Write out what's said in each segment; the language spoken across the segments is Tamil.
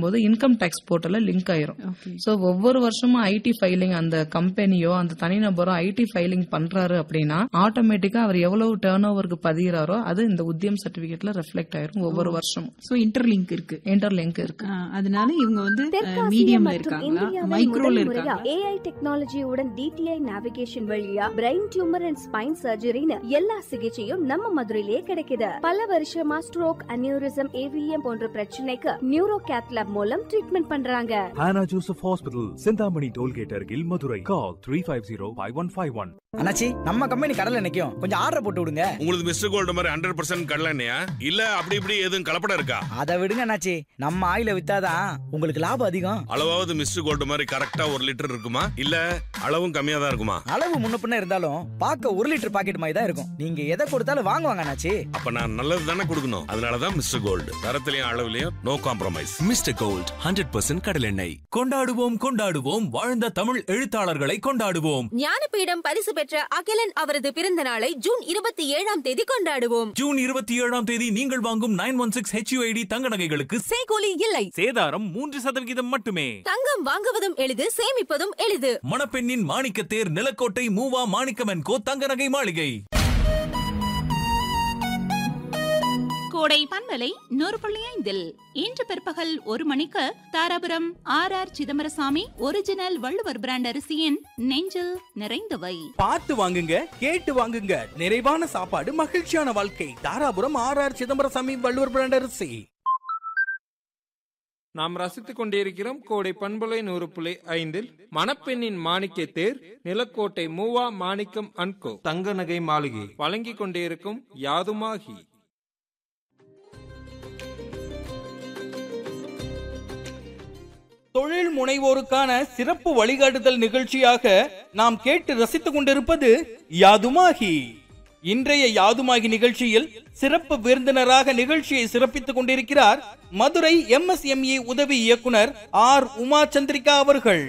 பண்ணும்போது இன்கம் டேக்ஸ் போர்ட்டல்ல லிங்க் ஆயிரும் ஓகே சோ ஒவ்வொரு வருஷமும் ஐடி ஃபைலிங் அந்த கம்பெனியோ அந்த தனிநபரோ ஐடி ஃபைலிங் பண்றாரு அப்படின்னா ஆட்டோமேட்டிக்கா அவர் எவ்வளவு டேர்ன் ஓவருக்கு பதிகிறாரோ அது இந்த உத்தியம் சர்டிபிகேட்ல ரெஃப்ளெக்ட் ஆயிரும் ஒவ்வொரு வருஷமும் சோ இன்டர்லிங்க் இருக்கு இன்டர்லிங்க் இருக்கு ஆ, அதனால இவங்க வந்து தெற்காசியா மீடியம்ல மற்றும் இருக்காங்களா இந்தியாவில் மைக்ரோல முதல் இருக்காங்க முறையா ஏஐ டெக்னாலஜியுடன் டிடிஐ நேவிகேஷன் வழியா பிரெயின் டியூமர் அண்ட் ஸ்பைன் சர்ஜரின்னு எல்லா சிகிச்சையும் நம்ம மதுரையிலே கிடைக்குது பல வருஷமா ஸ்ட்ரோக் அனியூரிசம் ஏவிஎம் போன்ற பிரச்சனைக்கு நியூரோ கேத்லாப் மூலம் ட்ரீட்மெண்ட் பண்றாங்க Hannah Joseph Hospital, Sindhamani Tollgate Argil, Madurai. Call 350-5151. அண்ணாச்சி நம்ம கம்பெனி கடல்ல நிக்கும் கொஞ்சம் ஆர்டர் போட்டு விடுங்க உங்களுக்கு மிஸ்டர் கோல்டு மாதிரி ஹண்ட்ரட் பர்சன்ட் கடலண்ணையா இல்ல அப்படி இப்படி எதுவும் கலப்படம் இருக்கா அதை விடுங்க அண்ணாச்சி நம்ம ஆயில வித்தாதான் உங்களுக்கு லாபம் அதிகம் அளவாவது மிஸ்டர் கோல்டு மாதிரி கரெக்டா ஒரு லிட்டர் இருக்குமா இல்ல அளவும் கம்மியா தான் இருக்குமா அளவு முன்ன பின்ன இருந்தாலும் பார்க்க ஒரு லிட்டர் பாக்கெட் மாதிரி தான் இருக்கும் நீங்க எதை கொடுத்தாலும் வாங்குவாங்க அண்ணாச்சி அப்ப நான் நல்லது தானே கொடுக்கணும் அதனாலதான் மிஸ்டர் கோல்டு தரத்திலையும் அளவுலயும் no compromise mister gold hundred percent கடலெண்ணெய் கொண்டாடுவோம் கொண்டாடுவோம் வாழ்ந்த தமிழ் எழுத்தாளர்களை கொண்டாடுவோம் ஞானபீடம் பரிசு பெற்ற அகிலன் அவரது பிறந்த நாளை ஜூன் இருபத்தி ஏழாம் தேதி கொண்டாடுவோம் ஜூன் இருபத்தி ஏழாம் தேதி நீங்கள் வாங்கும் நைன் ஒன் சிக்ஸ் ஹெச்யூஐடி தங்க நகைகளுக்கு செய்கூலி இல்லை சேதாரம் மூன்று சதவிகிதம் மட்டுமே தங்கம் வாங்குவதும் எளிது சேமிப்பதும் எளிது மணப்பெண்ணின் மாணிக்கத்தேர் நிலக்கோட்டை மூவா மாணிக்கமன் கோ தங்க நகை மாளிகை கோடை பண்பலை நூறு புள்ளி ஐந்தில் இன்று பிற்பகல் ஒரு மணிக்கு Dharapuram R R Chidambarasamy original Valluvar brand அரிசியின் நெஞ்சில் நிறைந்தவை பார்த்து வாங்குங்க கேட்டு வாங்குங்க நிறைவான சாப்பாடு மகிழ்ச்சியான வாழ்க்கை Dharapuram R R Chidambarasamy Valluvar brand அரிசி நாம் ரசித்துக் கொண்டிருக்கிறோம் கோடை பண்பலை நூறு புள்ளி ஐந்தில் மணப்பெண்ணின் மாணிக்க தேர் நிலக்கோட்டை மூவா மாணிக்கம் அன்கோ தங்க நகை மாளிகை வழங்கிக் கொண்டிருக்கும் யாதுமாகி தொழில் முனைவோருக்கான சிறப்பு வழிகாட்டுதல் நிகழ்ச்சியாக நாம் கேட்டு ரசித்துக் கொண்டிருப்பது யாதுமாகி இன்றைய யாதுமாகி நிகழ்ச்சியில் சிறப்பு விருந்தினராக நிகழ்ச்சியை சிறப்பித்துக் கொண்டிருக்கிறார் மதுரை எம்எஸ்எம்இ உதவி இயக்குனர் ஆர் உமா சந்திரிகா அவர்கள்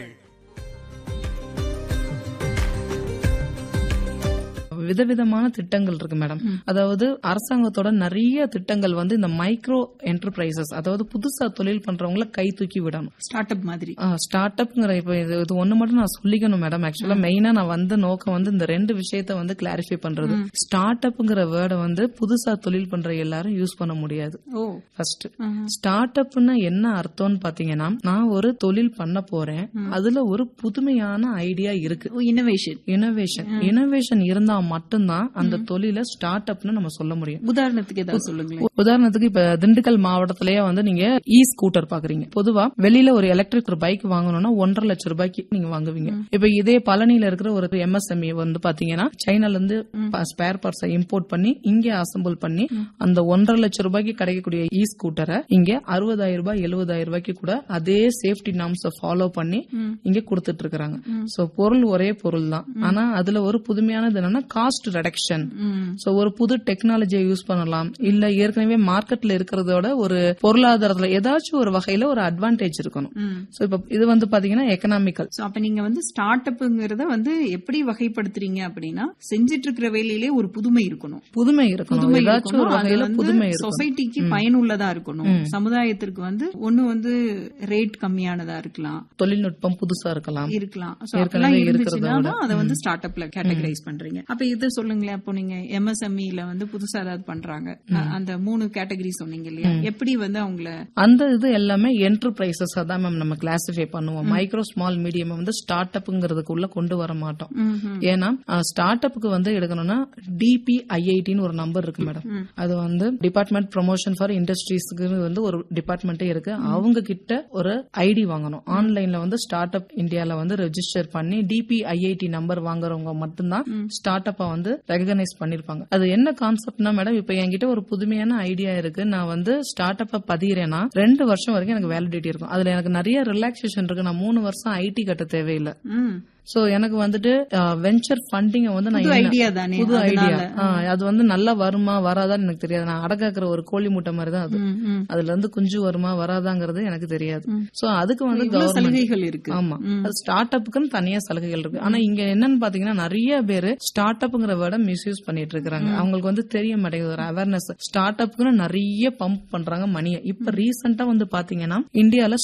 விதவிதமான திட்டங்கள் இருக்கு மேடம் அதாவது அரசாங்கத்தோட நிறைய திட்டங்கள் வந்து இந்த மைக்ரோ என்டர்பிரைசஸ் அதாவது புதுசா தொழில் பண்றவங்கள கை தூக்கி விடணும் ஸ்டார்ட் அப் மாதிரி ஸ்டார்ட் அப்ங்கிற இப்ப இது இது ஒண்ணு மட்டும் நான் சொல்லிக்கணும் மேடம் ஆக்சுவலா மெயினா நான் வந்த நோக்கம் வந்து இந்த ரெண்டு விஷயத்த வந்து கிளாரிஃபை பண்றது ஸ்டார்ட் அப்ங்கிற வேர்டை வந்து புதுசா தொழில் பண்ற எல்லாரும் யூஸ் பண்ண முடியாது ஓ ஃபர்ஸ்ட் ஸ்டார்ட் அப்னா என்ன அர்த்தம்னு பாத்தீங்கன்னா நான் ஒரு தொழில் பண்ண போறேன் அதுல ஒரு புதுமையான ஐடியா இருக்கு இன்னோவேஷன் இனோவேஷன் இனோவேஷன் இருந்தா மட்டும்தான் அந்த தொழில ஸ்டார்ட் அப்னு நம்ம சொல்ல முடியும் உதாரணத்துக்கு ஏதாவது சொல்லுங்களேன் உதாரணத்துக்கு இப்ப திண்டுக்கல் மாவட்டத்திலேயே வந்து நீங்க இ ஸ்கூட்டர் பாக்குறீங்க பொதுவா வெளியில ஒரு எலக்ட்ரிக் ஒரு பைக் வாங்கணும்னா ஒன்றரை லட்சம் ரூபாய்க்கு நீங்க வாங்குவீங்க இப்ப இதே பழனியில இருக்கிற ஒரு எம்எஸ்எம்இ வந்து பாத்தீங்கன்னா சைனால இருந்து ஸ்பேர் பார்ட்ஸை இம்போர்ட் பண்ணி இங்க அசம்பிள் பண்ணி அந்த ஒன்றரை லட்சம் ரூபாய்க்கு கிடைக்கக்கூடிய இ ஸ்கூட்டரை இங்க அறுபதாயிரம் ரூபாய் எழுபதாயிரம் ரூபாய்க்கு கூட அதே சேஃப்டி நாம்ஸ ஃபாலோ பண்ணி இங்க கொடுத்துட்டு இருக்காங்க சோ பொருள் ஒரே பொருள் தான் ஆனா அதுல ஒரு புதுமையானது என்னன்னா காஸ்ட் ரெடக்ஷன் சோ ஒரு புது டெக்னாலஜியை யூஸ் பண்ணலாம் இல்ல ஏற்கனவே மார்க்கெட்ல இருக்கிறதோட ஒரு பொருளாதாரத்துல ஏதாச்சும் ஒரு வகையில ஒரு அட்வான்டேஜ் இருக்கணும் சோ இப்ப இது வந்து பாத்தீங்கன்னா எக்கனாமிக்கல் சோ அப்ப நீங்க வந்து ஸ்டார்ட் அப்ங்கிறத வந்து எப்படி வகைப்படுத்துறீங்க அப்படின்னா செஞ்சிட்டு இருக்கிற வேலையிலே ஒரு புதுமை இருக்கணும் புதுமை இருக்கணும் புதுமை ஏதாச்சும் ஒரு இருக்கணும். அது வகையில வந்து புதுமை இருக்கணும் சொசைட்டிக்கு பயனுள்ளதா இருக்கணும் சமுதாயத்திற்கு வந்து ஒண்ணு வந்து ரேட் கம்மியானதா இருக்கலாம் தொழில்நுட்பம் புதுசா இருக்கலாம் இருக்கலாம் So ஏற்கனவே அப்பெல்லாம் இருக்கிறத இருந்துச்சுன்னா விட. தான் அதை வந்து ஸ்டார்ட் அப்ல கேட்டகரைஸ் பண்றீங்க அப்ப இது சொல்லுங்களேன் அப்போ நீங்க எம்எஸ்எம்இல வந்து புதுசா ஏதாவது பண்றாங்க அ- அந்த மூணு கேட்டகரி சொன்னீங்க இல்லையா எப்படி வந்து அவங்கள அந்த இது எல்லாமே என்டர்பிரைசஸ் தான் மேம் நம்ம கிளாசிஃபை பண்ணுவோம் மைக்ரோ ஸ்மால் மீடியம் வந்து ஸ்டார்ட் அப்ங்கிறதுக்குள்ள கொண்டு வர மாட்டோம் ஏன்னா ஸ்டார்ட் அப்புக்கு வந்து எடுக்கணும்னா டிபிஐஐடின்னு ஒரு நம்பர் இருக்கு மேடம் அது வந்து டிபார்ட்மெண்ட் ப்ரொமோஷன் ஃபார் இண்டஸ்ட்ரீஸ்க்கு வந்து ஒரு டிபார்ட்மெண்ட்டே இருக்கு அவங்க கிட்ட ஒரு ஐடி வாங்கணும் ஆன்லைன்ல வந்து ஸ்டார்ட் அப் இந்தியால வந்து ரெஜிஸ்டர் பண்ணி டிபிஐஐடி நம்பர் வாங்குறவங்க மட்டும்தான் ஸ்டார்ட் அப்ப வந்து ரெகனைஸ் பண்ணிருப்பாங்க அது என்ன கான்செப்ட்னா மேடம் இப்ப என்கிட்ட ஒரு புதுமையான ஐடியா இருக்கு நான் வந்து ஸ்டார்ட் அப்ப பதிகிறேன்னா ரெண்டு வருஷம் வரைக்கும் எனக்கு வேலிடிட்டி இருக்கும் அதுல எனக்கு நிறைய ரிலாக்ஸேஷன் இருக்கு நான் மூணு வருஷம் ஐடி கட்ட தேவையில்லை ம். சோ எனக்கு வந்துட்டு வெஞ்சர் ஃபண்டிங் வந்து நான் புது என்ன- idea தானே, புது ஐடியா அதனால. அது வந்து நல்லா வருமா வராதான்னு எனக்கு தெரியாது நான் அடக்காக்குற ஒரு கோழி முட்டை மாதிரி தான் அது ம், ம். அதுல இருந்து குஞ்சு வருமா வராதாங்கிறது எனக்கு தெரியாது சோ அதுக்கு வந்து இவ்வளவு government- சலுகைகள் இருக்கு. ஆமா ம். அது ஸ்டார்ட் அப்புக்குன்னு தனியா சலுகைகள் இருக்கு ஆனா இங்க என்னன்னு பாத்தீங்கன்னா நிறைய பேரு ஸ்டார்ட் அப்ங்கிற வேர்டை மிஸ்யூஸ் பண்ணிட்டு இருக்காங்க அவங்களுக்கு வந்து தெரிய மாட்டேங்குது ஒரு அவேர்னஸ் ஸ்டார்ட் அப்புக்குன்னு நிறைய பம்ப் பண்றாங்க மணியை இப்ப ரீசெண்டா வந்து பாத்தீங்கன்னா இந்தியால